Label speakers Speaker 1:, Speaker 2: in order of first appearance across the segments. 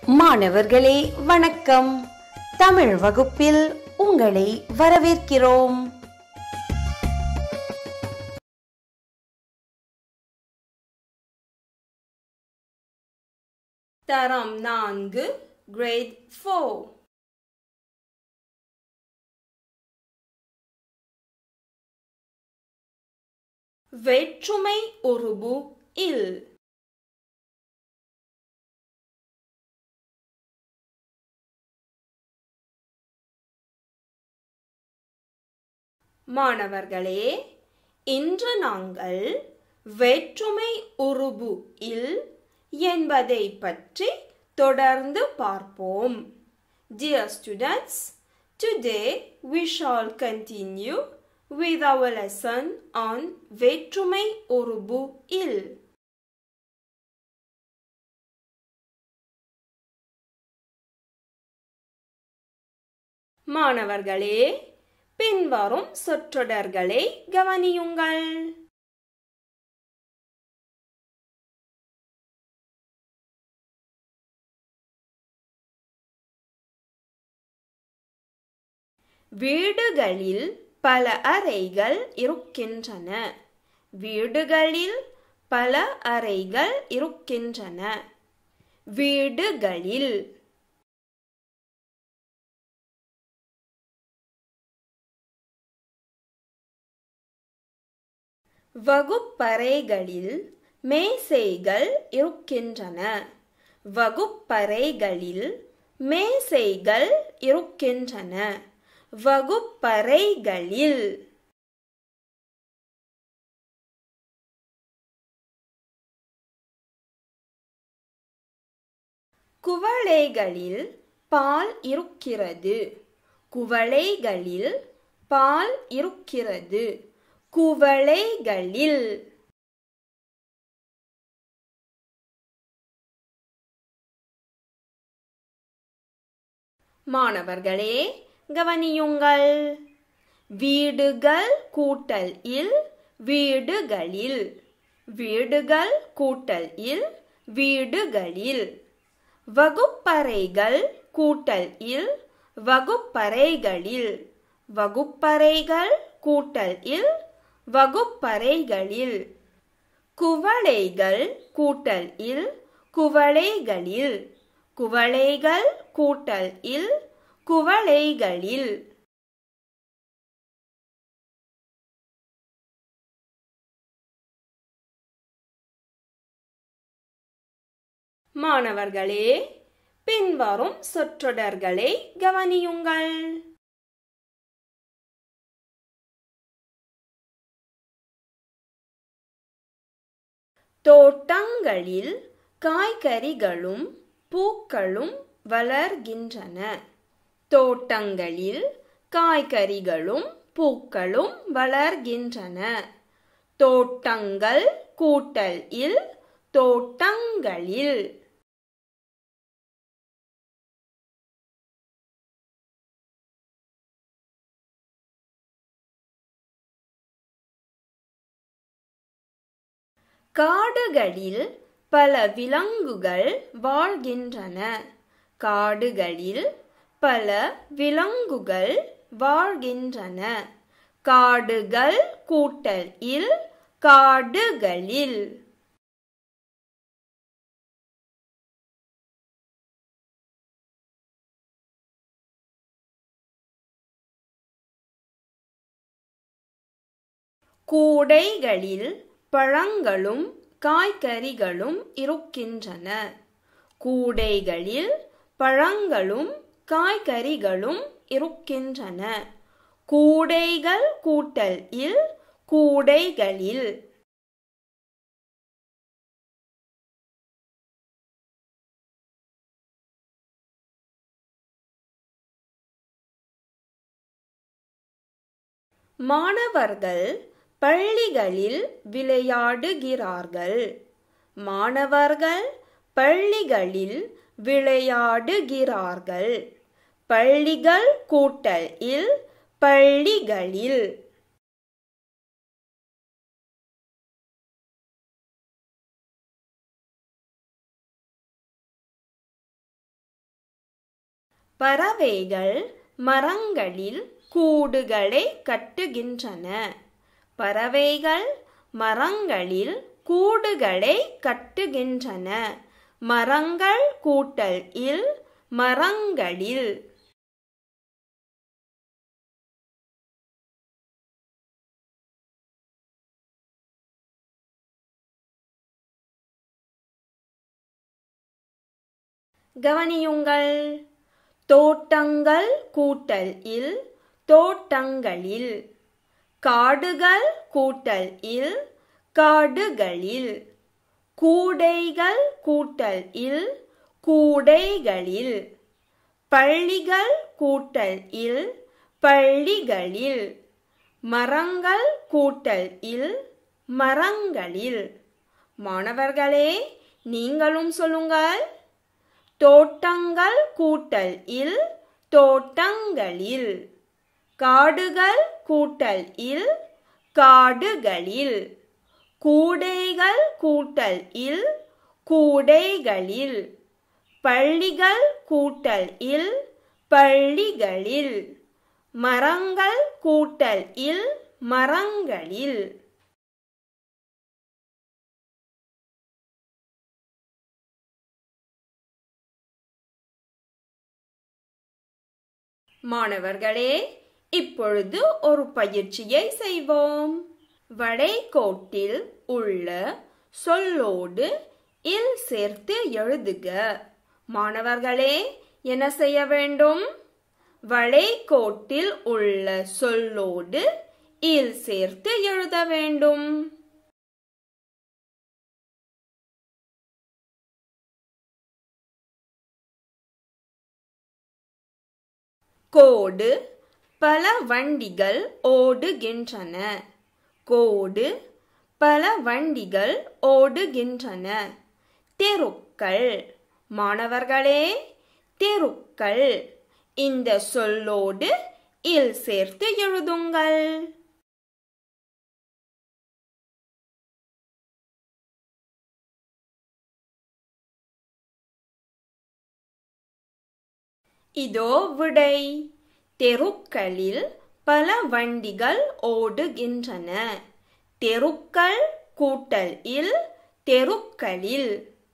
Speaker 1: மாணவர்களே வணக்கம் தமிழ் வகுப்பில் உங்களை வரவேற்கிறோம்
Speaker 2: தரம் நான்கு கிரேட் ஃபோர் வேற்றுமை உருபு இல் மாணவர்களே இன்று நாங்கள் வேற்றுமை உருபு இல் என்பதை பற்றி தொடர்ந்து பார்ப்போம் Dear students, today we shall continue with our lesson on வேற்றுமை உருபு இல் மாணவர்களே பின்வரும் சொற்றொடர்களை கவனியுங்கள் வீடுகளில் பல அறைகள் இருக்கின்றன வீடுகளில் பல அறைகள் இருக்கின்றன வீடுகளில் வகுப்பறைகளில் மேசைகள் இருக்கின்றன வகுப்பறைகளில் மேசைகள் இருக்கின்றன வகுப்பறைகளில் குவளைகளில் பால் இருக்கிறது குவளைகளில் பால் இருக்கிறது குவளைகளில் மாணவர்களே கவனியுங்கள் வீடுகள் கூட்டல் இல் வீடுகளில் வீடுகள் கூட்டல் இல் வீடுகளில் வகுப்பறைகள் கூட்டல் இல் வகுப்பறைகளில் வகுப்பறைகள் கூட்டல் இல் வகுப்பறைகளில் குவளைகள் கூட்டல் இல் குவளைகளில் குவளைகள் கூட்டல் இல் குவளைகளில் மாணவர்களே பின்வரும் சொற்றொடர்களை கவனியுங்கள் தோட்டங்களில் காய்கறிகளும் பூக்களும் வளர்கின்றன தோட்டங்களில் காய்கறிகளும் பூக்களும் வளர்கின்றன தோட்டங்கள் கூட்டல் இல் தோட்டங்களில் காடுகளில் பல விலங்குகள் வாழ்கின்றன காடுகளில் பல விலங்குகள் வாழ்கின்றன காடுகள் கூட்டல் இல் காடுகளில் கூடைகளில் பழங்களும் காய்கறிகளும் இருக்கின்றன கூடைகளில் பழங்களும் காய்கறிகளும் இருக்கின்றன கூடைகள் கூட்டல் இல் கூடைகளில் மாணவர்கள் பள்ளிகளில் விளையாடுகிறார்கள் மாணவர்கள் பள்ளிகளில் விளையாடுகிறார்கள் பள்ளிகள் கூட்டல் இல் பள்ளிகளில் பறவைகள் மரங்களில் கூடுகளை கட்டுகின்றன பறவைகள் மரங்களில் கூடுகளை கட்டுகின்றன மரங்கள் கூட்டல் இல் மரங்களில் கவனியுங்கள் தோட்டங்கள் கூட்டல் இல் தோட்டங்களில் காடுகள் கூட்டல் இல் காடுகளில் கூடைகள் கூட்டல் இல் கூடைகளில் பள்ளிகள் கூட்டல் இல் பள்ளிகளில் மரங்கள் கூட்டல் இல் மரங்களில் மாணவர்களே நீங்களும் சொல்லுங்கள் தோட்டங்கள் கூட்டல் இல் தோட்டங்களில் காடுகள் கூட்டல் இல் காடுகளில் கூடைகள் கூட்டல் இல் கூடைகளில் பள்ளிகள் கூட்டல் இல் பள்ளிகளில் மரங்கள் கூட்டல் இல் மரங்களில் மாணவர்களே இப்பொழுது ஒரு பயிற்சியை செய்வோம் வளைகோட்டில் உள்ள சொல்லோடு இல் சேர்த்து எழுதுக மாணவர்களே என்ன செய்ய வேண்டும் வளைகோட்டில் உள்ள சொல்லோடு இல் சேர்த்து எழுத வேண்டும் கோடு பல வண்டிகள் ஓடுகின்றன கோடு பல வண்டிகள் ஓடுகின்றன தெருக்கள் மாணவர்களே தெருக்கள் இந்த சொல்லோடு இல் சேர்த்து எழுதுங்கள் இதோ விடை தெருக்களில் பல வண்டிகள் ஓடுகின்றன தெருக்கள் கூட்டல் இல் தெருக்களில்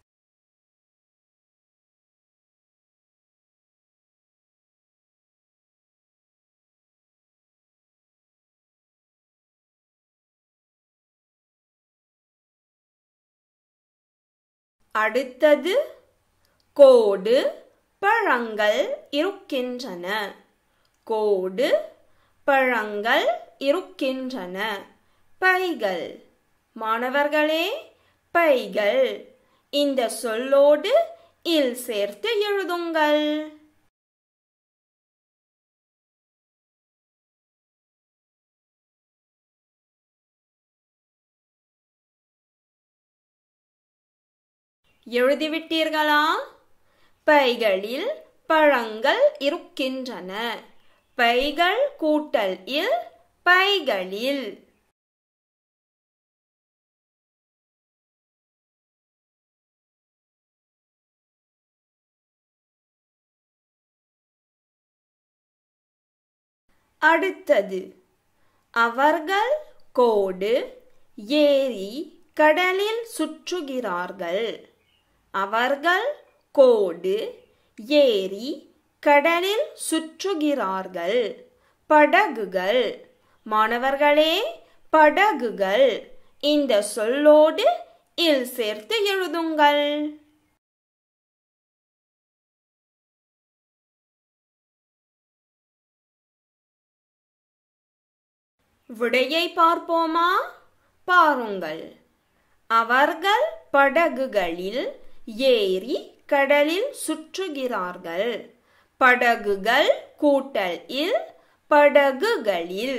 Speaker 2: அடுத்தது கோடு பழங்கள் இருக்கின்றன கோடு பழங்கள் இருக்கின்றன பைகள் மாணவர்களே பைகள் இந்த சொல்லோடு இல் சேர்த்து எழுதுங்கள் எழுதிவிட்டீர்களா பைகளில் பழங்கள் இருக்கின்றன பைகள் கூட்டல் இல் பைகளில் அடுத்தது அவர்கள் கோடு ஏரி கடலில் சுற்றுகிறார்கள் அவர்கள் கோடு ஏரி கடலில் சுற்றுகிறார்கள் படகுகள் மாணவர்களே படகுகள் இந்த சொல்லோடு இல் சேர்த்து எழுதுங்கள் விடையை பார்ப்போமா பாருங்கள் அவர்கள் படகுகளில் ஏறி கடலில் சுற்றுகிறார்கள் படகுகள் கூட்டல் இல் படகுகளில்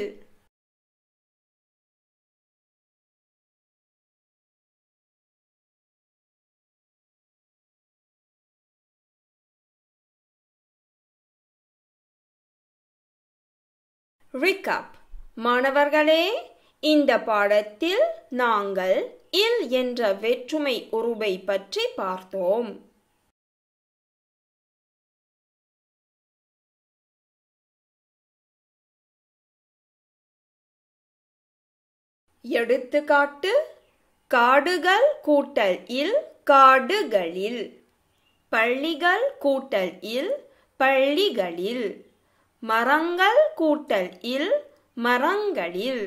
Speaker 2: ரிகப் மாணவர்களே இந்த பாடத்தில் நாங்கள் இல் என்ற வேற்றுமை உருவை பற்றி பார்த்தோம் எடுத்துக்காட்டு காடுகள் கூட்டல் இல் காடுகளில் பள்ளிகள் கூட்டல் இல் பள்ளிகளில் மரங்கள் கூட்டல் இல் மரங்களில்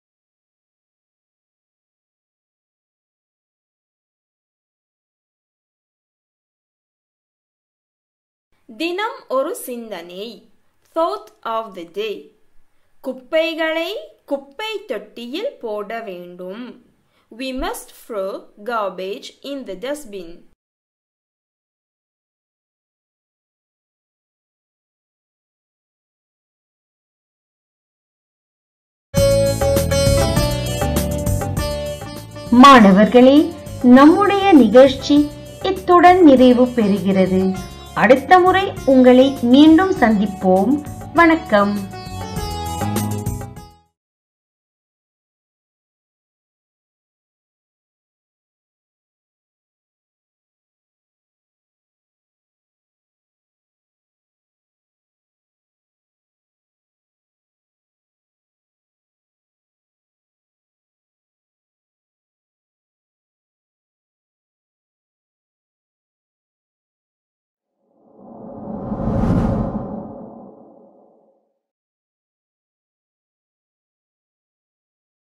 Speaker 2: தினம் ஒரு சிந்தனை thought of the day குப்பைகளை குப்பை தொட்டியில் போட வேண்டும் we must throw garbage in the dustbin
Speaker 1: மாணவர்களே நம்முடைய நிகழ்ச்சி இத்துடன் நிறைவு பெறுகிறது அடுத்த முறை உங்களை மீண்டும் சந்திப்போம் வணக்கம்